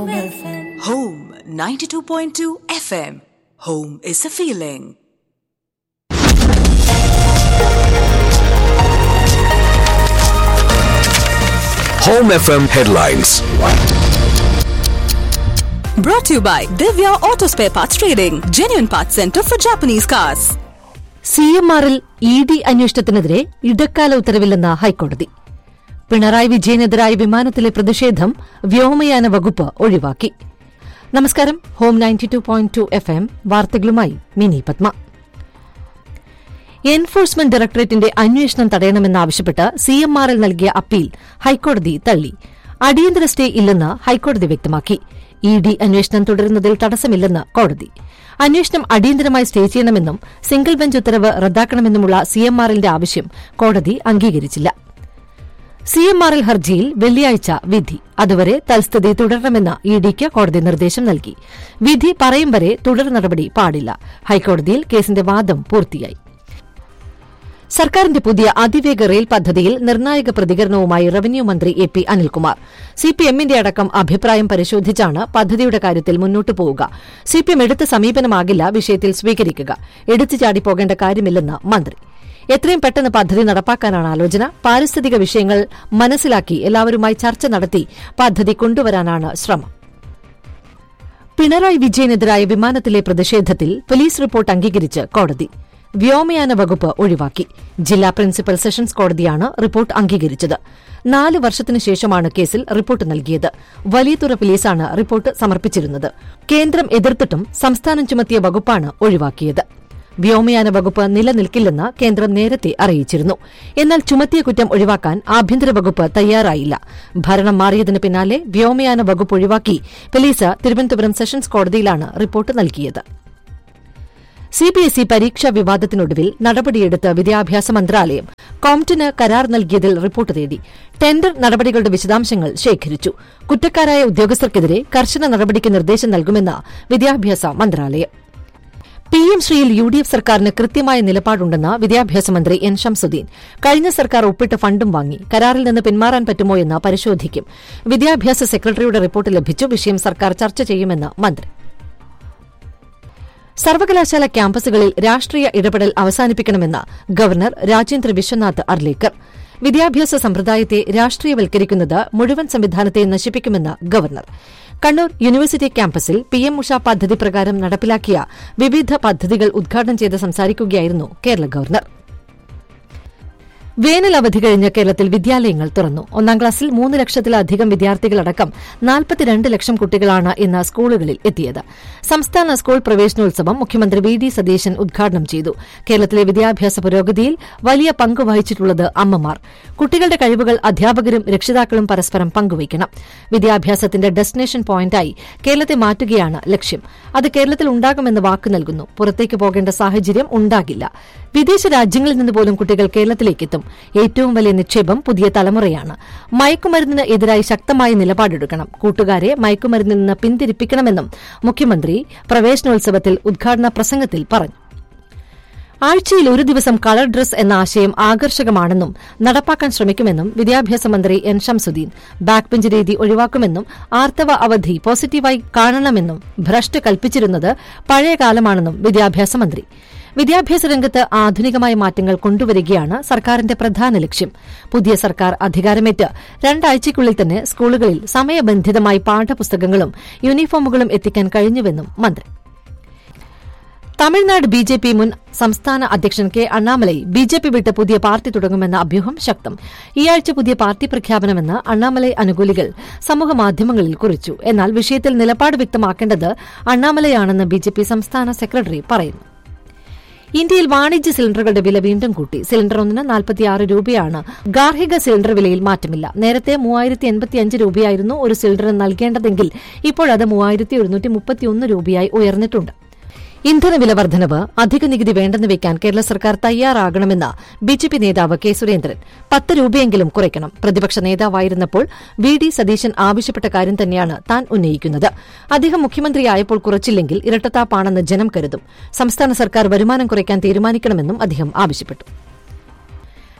Home FM. Home 92.2 FM. Home is a feeling. Home FM headlines. Brought to you by Divya Auto Spare Parts Trading, genuine parts center for Japanese cars. C M ആറിൽ E D അന്വേഷണത്തിനെതിരെ ഇടക്കാല ഉത്തരവില്ലെന്ന് ഹൈക്കോടതി പിണറായി വിജയനെതിരായ വിമാനത്തിലെ പ്രതിഷേധം വ്യോമയാന വകുപ്പ് ഒഴിവാക്കി നമസ്കാരം Home ninety two point two F M വാർത്തകളുമായി മിനി പത്മ എൻഫോഴ്സ്മെന്റ് ഡയറക്ടറേറ്റിന്റെ അന്വേഷണം തടയണമെന്നാവശ്യപ്പെട്ട് സി എം ആറിൽ നൽകിയ അപ്പീൽ ഹൈക്കോടതി തള്ളി അടിയന്തര സ്റ്റേ ഇല്ലെന്ന് ഹൈക്കോടതി വ്യക്തമാക്കി ഇ ഡി അന്വേഷണം തുടരുന്നതിൽ തടസ്സമില്ലെന്ന് കോടതി അന്വേഷണം അടിയന്തരമായി സ്റ്റേ ചെയ്യണമെന്നും സിംഗിൾ ബെഞ്ച് ഉത്തരവ് റദ്ദാക്കണമെന്നുമുള്ള സി എം ആറിന്റെ ആവശ്യം കോടതി അംഗീകരിച്ചില്ല സി എം ആർ എൽ ഹർജിയിൽ വെള്ളിയാഴ്ച വിധി അതുവരെ തൽസ്ഥിതി തുടരണമെന്ന് ഇ ഡിക്ക് കോടതി നിർദ്ദേശം നൽകി വിധി പറയും വരെ തുടർ നടപടി പാടില്ല ഹൈക്കോടതിയിൽ കേസിന്റെ വാദം പൂർത്തിയായി സർക്കാരിന്റെ പുതിയ അതിവേഗ റെയിൽ പദ്ധതിയിൽ നിർണായക പ്രതികരണവുമായി റവന്യൂ മന്ത്രി എ പി അനിൽകുമാർ സിപിഎമ്മിന്റെ അടക്കം അഭിപ്രായം പരിശോധിച്ചാണ് പദ്ധതിയുടെ കാര്യത്തിൽ മുന്നോട്ടു പോവുക സിപിഎം എടുത്ത സമീപനമാകില്ല വിഷയത്തിൽ സ്വീകരിക്കുക എടുത്തു ചാടിപ്പോകേണ്ട കാര്യമില്ലെന്ന് മന്ത്രി എത്രയും പെട്ടെന്ന് പദ്ധതി നടപ്പാക്കാനാണ് ആലോചന പാരിസ്ഥിതിക വിഷയങ്ങൾ മനസ്സിലാക്കി എല്ലാവരുമായി ചർച്ച നടത്തി പദ്ധതി കൊണ്ടുവരാനാണ് ശ്രമം പിണറായി വിജയനെതിരായ വിമാനത്തിലെ പ്രതിഷേധത്തിൽ പോലീസ് റിപ്പോർട്ട് അംഗീകരിച്ച് കോടതി വ്യോമയാന വകുപ്പ് ഒഴിവാക്കി ജില്ലാ പ്രിൻസിപ്പൽ സെഷൻസ് കോടതിയാണ് റിപ്പോർട്ട് അംഗീകരിച്ചത് നാല് വർഷത്തിനു ശേഷമാണ് കേസിൽ റിപ്പോർട്ട് നൽകിയത് വലിയതുറ പോലീസാണ് റിപ്പോർട്ട് സമർപ്പിച്ചിരുന്നത് കേന്ദ്രം എതിർത്തിട്ടും സംസ്ഥാനം ചുമത്തിയ വകുപ്പാണ് ഒഴിവാക്കിയത് വ്യോമയാന വകുപ്പ് നിലനിൽക്കില്ലെന്ന് കേന്ദ്രം നേരത്തെ അറിയിച്ചിരുന്നു എന്നാൽ ചുമത്തിയ കുറ്റം ഒഴിവാക്കാൻ ആഭ്യന്തര വകുപ്പ് തയ്യാറായില്ല ഭരണം മാറിയതിന് പിന്നാലെ വ്യോമയാന വകുപ്പ് ഒഴിവാക്കി പോലീസ് തിരുവനന്തപുരം സെഷൻസ് കോടതിയിലാണ് റിപ്പോർട്ട് നൽകിയത് സിബിഎസ്ഇ പരീക്ഷാ വിവാദത്തിനൊടുവിൽ നടപടിയെടുത്ത വിദ്യാഭ്യാസ മന്ത്രാലയം കോംപ്റ്റിന് കരാർ നൽകിയതിൽ റിപ്പോർട്ട് തേടി ടെൻഡർ നടപടികളുടെ വിശദാംശങ്ങൾ ശേഖരിച്ചു കുറ്റക്കാരായ ഉദ്യോഗസ്ഥർക്കെതിരെ കർശന നടപടിക്ക് നിർദ്ദേശം നൽകുമെന്ന് വിദ്യാഭ്യാസ മന്ത്രാലയം പി എം ശ്രീയിൽ യു ഡി എഫ് സർക്കാരിന് കൃത്യമായ നിലപാടുണ്ടെന്ന് വിദ്യാഭ്യാസ മന്ത്രി എൻ ഷംസുദ്ദീൻ കഴിഞ്ഞ സർക്കാർ ഒപ്പിട്ട ഫണ്ടും വാങ്ങി കരാറിൽ നിന്ന് പിന്മാറാൻ പറ്റുമോ എന്ന് പരിശോധിക്കും വിദ്യാഭ്യാസ സെക്രട്ടറിയുടെ റിപ്പോർട്ട് ലഭിച്ചു വിഷയം സർക്കാർ ചർച്ച ചെയ്യുമെന്ന് മന്ത്രി സർവകലാശാല ക്യാമ്പസുകളിൽ രാഷ്ട്രീയ ഇടപെടൽ അവസാനിപ്പിക്കണമെന്ന് ഗവർണർ രാജേന്ദ്ര വിശ്വനാഥ് അർലേക്കർ വിദ്യാഭ്യാസ സമ്പ്രദായത്തെ രാഷ്ട്രീയവൽക്കരിക്കുന്നത് മുഴുവൻ സംവിധാനത്തെ നശിപ്പിക്കുമെന്ന് ഗവർണർ കണ്ണൂർ യൂണിവേഴ്സിറ്റി ക്യാമ്പസിൽ പി എം ഉഷ പദ്ധതി പ്രകാരം നടപ്പിലാക്കിയ വിവിധ പദ്ധതികൾ ഉദ്ഘാടനം ചെയ്ത് സംസാരിക്കുകയായിരുന്നു കേരള ഗവർണർ വേനൽ അവധി കഴിഞ്ഞ് കേരളത്തിൽ വിദ്യാലയങ്ങൾ തുറന്നു ഒന്നാം ക്ലാസ്സിൽ മൂന്ന് ലക്ഷത്തിലധികം വിദ്യാർത്ഥികളടക്കം നാൽപ്പത്തിരണ്ട് ലക്ഷം കുട്ടികളാണ് ഇന്ന് സ്കൂളുകളിൽ എത്തിയത് സംസ്ഥാന സ്കൂൾ പ്രവേശനോത്സവം മുഖ്യമന്ത്രി വി ഡി സതീശൻ ഉദ്ഘാടനം ചെയ്തു കേരളത്തിലെ വിദ്യാഭ്യാസ പുരോഗതിയിൽ വലിയ പങ്ക് വഹിച്ചിട്ടുള്ളത് അമ്മമാർ കുട്ടികളുടെ കഴിവുകൾ അധ്യാപകരും രക്ഷിതാക്കളും പരസ്പരം പങ്കുവയ്ക്കണം വിദ്യാഭ്യാസത്തിന്റെ ഡെസ്റ്റിനേഷൻ പോയിന്റായി കേരളത്തെ മാറ്റുകയാണ് ലക്ഷ്യം അത് കേരളത്തിൽ ഉണ്ടാകുമെന്ന് വാക്കു നൽകുന്നു പുറത്തേക്ക് പോകേണ്ട സാഹചര്യം ഉണ്ടാകില്ല വിദേശ രാജ്യങ്ങളിൽ നിന്ന് പോലും കുട്ടികൾ കേരളത്തിലേക്കെത്തും ഏറ്റവും വലിയ നിക്ഷേപം പുതിയ തലമുറയാണ് മയക്കുമരുന്നിന് എതിരായി ശക്തമായ നിലപാടെടുക്കണം കൂട്ടുകാരെ മയക്കുമരുന്നിൽ നിന്ന് പിന്തിരിപ്പിക്കണമെന്നും മുഖ്യമന്ത്രി പ്രവേശനോത്സവത്തിൽ ഉദ്ഘാടന പ്രസംഗത്തിൽ പറഞ്ഞു ആഴ്ചയിൽ ഒരു ദിവസം കളർ ഡ്രസ് എന്ന ആശയം ആകർഷകമാണെന്നും നടപ്പാക്കാൻ ശ്രമിക്കുമെന്നും വിദ്യാഭ്യാസ മന്ത്രി എൻ ഷംസുദ്ദീൻ ബാക്ക് ബെഞ്ച് രീതി ഒഴിവാക്കുമെന്നും ആർത്തവ അവധി പോസിറ്റീവായി കാണണമെന്നും ഭ്രഷ്ട് കൽപ്പിച്ചിരുന്നത് പഴയ കാലമാണെന്നും വിദ്യാഭ്യാസ മന്ത്രി വിദ്യാഭ്യാസ രംഗത്ത് ആധുനികമായ മാറ്റങ്ങൾ കൊണ്ടുവരികയാണ് സർക്കാരിന്റെ പ്രധാന ലക്ഷ്യം പുതിയ സർക്കാർ അധികാരമേറ്റ് രണ്ടാഴ്ചയ്ക്കുള്ളിൽ തന്നെ സ്കൂളുകളിൽ സമയബന്ധിതമായി പാഠപുസ്തകങ്ങളും യൂണിഫോമുകളും എത്തിക്കാൻ കഴിഞ്ഞുവെന്നും മന്ത്രി തമിഴ്നാട് ബി ജെ പി മുൻ സംസ്ഥാന അധ്യക്ഷൻ K Annamalai B J P വിട്ട് പുതിയ പാർട്ടി തുടങ്ങുമെന്ന അഭ്യൂഹം ശക്തം ഈയാഴ്ച പുതിയ പാർട്ടി പ്രഖ്യാപനമെന്ന് അണ്ണാമലൈ അനുകൂലികൾ സമൂഹമാധ്യമങ്ങളിൽ കുറിച്ചു എന്നാൽ വിഷയത്തിൽ നിലപാട് വ്യക്തമാക്കേണ്ടത് അണ്ണാമലയാണെന്ന് ബി ജെ പി സംസ്ഥാന സെക്രട്ടറി പറയുന്നു ഇന്ത്യയിൽ വാണിജ്യ സിലിണ്ടറുകളുടെ വില വീണ്ടും കൂട്ടി സിലിണ്ടർ ഒന്നിന് നാൽപ്പത്തിയാറ് രൂപയാണ് ഗാർഹിക സിലിണ്ടർ വിലയിൽ മാറ്റമില്ല നേരത്തെ മൂവായിരത്തി എൺപത്തിയഞ്ച് രൂപയായിരുന്നു ഒരു സിലിണ്ടറിന് നൽകേണ്ടതെങ്കിൽ ഇപ്പോഴത് മൂവായിരത്തി ഒരുന്നൂറ്റി മുപ്പത്തിയൊന്ന് രൂപയായി ഉയർന്നിട്ടുണ്ട് ഇന്ധനവില വർധനവ് അധിക നികുതി വേണ്ടെന്ന് വെക്കാൻ കേരള സർക്കാർ തയ്യാറാകണമെന്ന് ബി ജെ പി നേതാവ് കെ സുരേന്ദ്രൻ പത്ത് രൂപയെങ്കിലും കുറയ്ക്കണം പ്രതിപക്ഷ നേതാവായിരുന്നപ്പോൾ വി ഡി സതീശൻ ആവശ്യപ്പെട്ട കാര്യം തന്നെയാണ് താൻ ഉന്നയിക്കുന്നത് അദ്ദേഹം മുഖ്യമന്ത്രിയായപ്പോൾ കുറച്ചില്ലെങ്കിൽ ഇരട്ടത്താപ്പാണെന്ന് ജനം കരുതും സംസ്ഥാന സർക്കാർ വരുമാനം കുറയ്ക്കാൻ തീരുമാനിക്കണമെന്നും അദ്ദേഹം ആവശ്യപ്പെട്ടു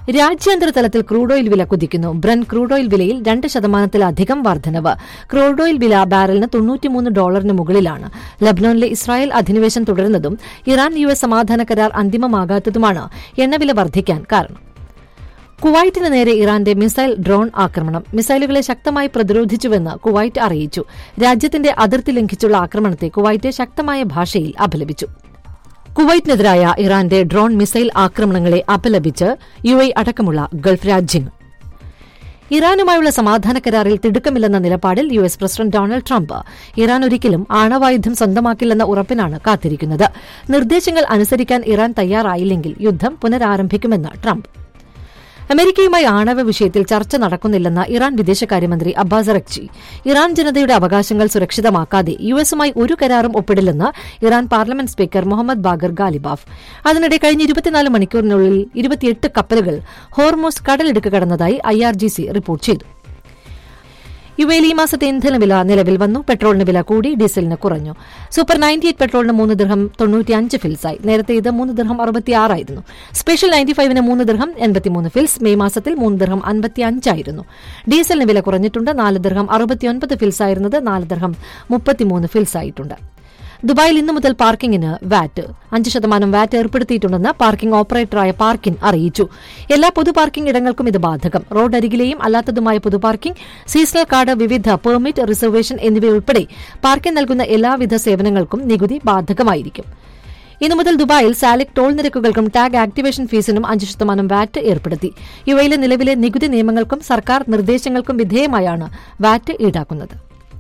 രാജ്യാന്തര തലത്തിൽ ക്രൂഡ് ഓയിൽ വില കുതിക്കുന്നു ബ്രൻ ക്രൂഡ് ഓയിൽ വിലയിൽ രണ്ട് ശതമാനത്തിലധികം വർധനവ് ക്രൂഡ് ഓയിൽ വില ബാരലിന് തൊണ്ണൂറ്റിമൂന്ന് ഡോളറിന് മുകളിലാണ് ലബ്നോനിലെ ഇസ്രായേൽ അധിനിവേശം തുടരുന്നതും ഇറാൻ യു എസ് സമാധാന കരാർ അന്തിമമാകാത്തതുമാണ് എണ്ണവില വർദ്ധിക്കാൻ കാരണം കുവൈറ്റിന് നേരെ ഇറാന്റെ മിസൈൽ ഡ്രോൺ ആക്രമണം മിസൈലുകളെ ശക്തമായി പ്രതിരോധിച്ചുവെന്ന് കുവൈറ്റ് അറിയിച്ചു രാജ്യത്തിന്റെ അതിർത്തി ലംഘിച്ചുള്ള ആക്രമണത്തെ കുവൈറ്റ് ശക്തമായ ഭാഷയിൽ അപലപിച്ചു കുവൈറ്റിനെതിരായ ഇറാന്റെ ഡ്രോൺ മിസൈൽ ആക്രമണങ്ങളെ അപലപിച്ച് യു എ അടക്കമുള്ള ഗൾഫ് രാജ്യങ്ങൾ ഇറാനുമായുള്ള സമാധാന കരാറിൽ തിടുക്കമില്ലെന്ന നിലപാടിൽ U S president Donald Trump Iran ഒരിക്കലും ആണവായുധം സ്വന്തമാക്കില്ലെന്ന ഉറപ്പിനാണ് കാത്തിരിക്കുന്നത് നിർദ്ദേശങ്ങൾ അനുസരിക്കാൻ ഇറാൻ തയ്യാറായില്ലെങ്കിൽ യുദ്ധം പുനരാരംഭിക്കുമെന്ന് ട്രംപ് അമേരിക്കയുമായി ആണവ വിഷയത്തിൽ ചർച്ച നടക്കുന്നില്ലെന്ന ഇറാൻ വിദേശകാര്യമന്ത്രി അബ്ബാസ് അറക്ചി ഇറാൻ ജനതയുടെ അവകാശങ്ങൾ സുരക്ഷിതമാക്കാതെ യു എസുമായി ഒരു കരാറും ഒപ്പിടില്ലെന്ന് Iran parliament speaker Mohammad Bagher Ghalibaf അതിനിടെ കഴിഞ്ഞ ഇരുപത്തിനാല് മണിക്കൂറിനുള്ളിൽ ഇരുപത്തിയെട്ട് കപ്പലുകൾ ഹോർമോസ് കടലിടുക്ക് കടന്നതായി ഐആർജിസി റിപ്പോർട്ട് ചെയ്തു യുഎയിൽ ഈ മാസത്തെ ഇന്ധനവില നിലവിൽ വന്നു പെട്രോളിന് വില കൂടി ഡീസലിന് കുറഞ്ഞു സൂപ്പർ നയൻറ്റി എയ്റ്റ് പെട്രോളിന് മൂന്ന് ദിർഹം തൊണ്ണൂറ്റിയഞ്ച് ഫിൽസായി നേരത്തെ ഇത് മൂന്ന് ദിർഹം അറുപത്തിയാറായിരുന്നു സ്പെഷ്യൽ നയൻറ്റി ഫൈവിന് മൂന്ന് ദിർഹം എൺപത്തിമൂന്ന് ഫിൽസ് മെയ് മാസത്തിൽ മൂന്ന് ദിർഹം അൻപത്തിയഞ്ചായിരുന്നു ഡീസലിന് വില കുറഞ്ഞിട്ടുണ്ട് നാല് ദിർഹം അറുപത്തിയൊൻപത് ഫിൽസായിരുന്നത് നാല് ദിർഹം മുപ്പത്തിമൂന്ന് ഫിൽസായിട്ടുണ്ട് ദുബായിൽ ഇന്നു മുതൽ പാർക്കിംഗിന് വാറ്റ് അഞ്ച് ശതമാനം വാറ്റ് ഏർപ്പെടുത്തിയിട്ടുണ്ടെന്ന് പാർക്കിംഗ് ഓപ്പറേറ്ററായ പാർക്കിൻ അറിയിച്ചു എല്ലാ പൊതു പാർക്കിംഗ് ഇടങ്ങൾക്കും ഇത് ബാധകം റോഡരികിലെയും അല്ലാത്തതുമായ പൊതു പാർക്കിംഗ് സീസണൽ കാർഡ് വിവിധ പെർമിറ്റ് റിസർവേഷൻ എന്നിവയുൾപ്പെടെ പാർക്കിംഗ് നൽകുന്ന എല്ലാവിധ സേവനങ്ങൾക്കും നികുതി ബാധകമായിരിക്കും ഇന്നു മുതൽ ദുബായിൽ സാലിക് ടോൾ നിരക്കുകൾക്കും ടാഗ് ആക്ടിവേഷൻ ഫീസിനും അഞ്ച് ശതമാനം വാറ്റ് ഏർപ്പെടുത്തി യുഎയിലെ നിലവിലെ നികുതി നിയമങ്ങൾക്കും സർക്കാർ നിർദ്ദേശങ്ങൾക്കും വിധേയമായാണ് വാറ്റ് ഈടാക്കുന്നത്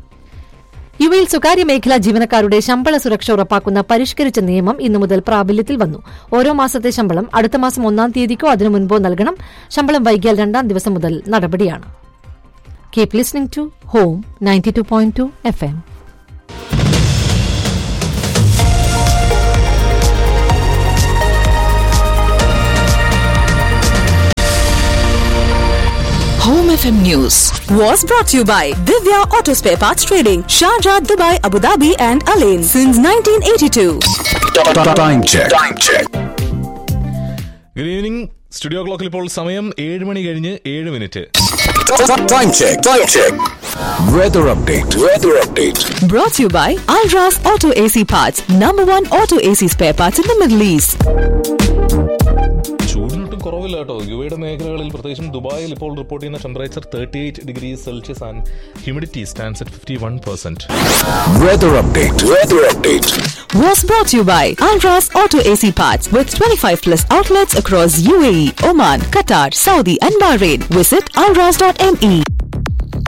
യുഎയിൽ സ്വകാര്യ മേഖലാ ജീവനക്കാരുടെ ശമ്പള സുരക്ഷ ഉറപ്പാക്കുന്ന പരിഷ്കരിച്ച നിയമം ഇന്നു മുതൽ പ്രാബല്യത്തിൽ വന്നു ഓരോ മാസത്തെ ശമ്പളം അടുത്ത മാസം ഒന്നാം തീയതിക്കോ അതിനു മുൻപോ നൽകണം ശമ്പളം വൈകിയാൽ രണ്ടാം ദിവസം മുതൽ നടപടിയാണ് keep listening to Home ninety two point two F M Home FM News was brought to you by Divya Auto Spare Parts Trading, Sharjah, Dubai, Abu Dhabi, and Alain since 1982. Time check. Time check. Good evening studio ക്ലോക്കിൽ ഇപ്പോൾ സമയം ഏഴ് മണി കഴിഞ്ഞ് ഏഴ് minute Time check. Time check. Weather update. Weather update. Brought to you by Alras Auto AC Parts, number one auto AC spare parts in the Middle East. ചൂടിനൊട്ടും കുറവില്ല കേട്ടോ യുവയുടെ മേഖലകളിൽ പ്രത്യേകിച്ചും ദുബായിൽ ഇപ്പോൾ റിപ്പോർട്ട് ചെയ്യുന്ന temperature thirty eight degree Celsius and humidity stands at fifty one percent Weather update. Weather update. Was brought to you by Alras Auto AC Parts with 25 plus outlets across UAE, Oman, Qatar, Saudi, and Bahrain. Visit alras.me.